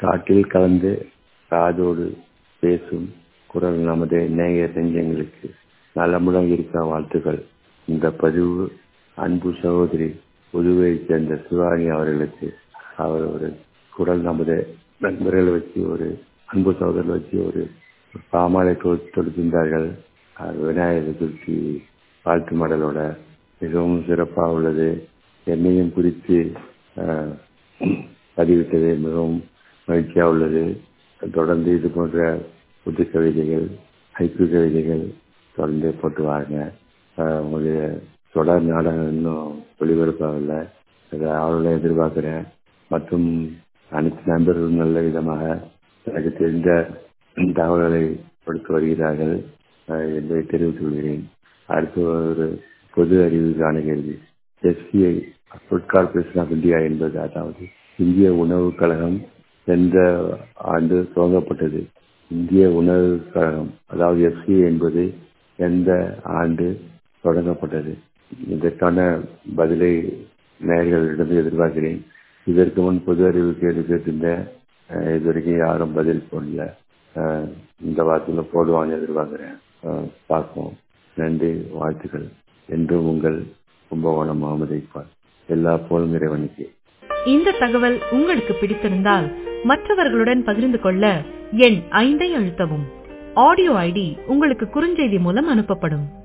காட்டில் கலந்து காதோடு பேசும் குரல் நமது நேய நெஞ்சங்களுக்கு நலமுடன் இருக்க வாழ்த்துக்கள் இந்த பதிவு அன்பு சகோதரி புதுவையைச் சேர்ந்த சிவானி அவர்களுக்கு அவர் ஒரு குரல் நமது நண்பர்களை வச்சு ஒரு அன்பு சகோதரர் வச்சு ஒரு பாமாலை தொடுத்திருந்தார்கள் விநாயகர் சதுர்த்தி வாழ்த்து மடலோட மிகவும் சிறப்பாக உள்ளது என்னையும் குறித்து பதிவிட்டது மிகவும் மகிழ்ச்சியாக உள்ளது தொடர்ந்து இது போன்ற புது கவிதைகள் ஐக்கு கவிதைகள் தொடர்ந்து போட்டு வாங்க உங்களுடைய தொடர் நாடகம் இன்னும் ஒளிபரப்பாகவில்லை அதை ஆவலுடன் எதிர்பார்க்கிறேன் மற்றும் அனைத்து நண்பர்களும் நல்ல விதமாக எனக்கு தெரிந்த தகவல்களை கொடுத்து வருகிறார்கள் என்பதை தெரிவித்துக் கொள்கிறேன் அடுத்து ஒரு பொது அறிவு காணுகிறது SBI food corporation of India என்பது அதாவது இந்திய உணவு கழகம் எந்த ஆண்டு துவங்கப்பட்டது இந்திய உணவு கழகம் அதாவது எஃப்சி என்பது எந்த ஆண்டு தொடங்கப்பட்டது இதற்கான பதிலை நேயர்களிடம் எதிர்பார்க்கிறேன் இதற்கு முன் பொது அறிவு கேள்வி கேட்டிருந்தேன் இது வரைக்கும் யாரும் பதில் போடல இந்த வாரத்தில் போடுவான்னு எதிர்பார்க்கிறேன் பார்ப்போம் நன்றி வாழ்த்துக்கள் என்றும் உங்கள் கும்பகோணம் முகமது இக்பால் எல்லா போலும் இறைவனுக்கு இந்த தகவல் உங்களுக்கு பிடித்திருந்தால் மற்றவர்களுடன் பகிர்ந்து கொள்ள எண் ஐந்தை அழுத்தவும் ஆடியோ ஐடி உங்களுக்கு குறுஞ்செய்தி மூலம் அனுப்பப்படும்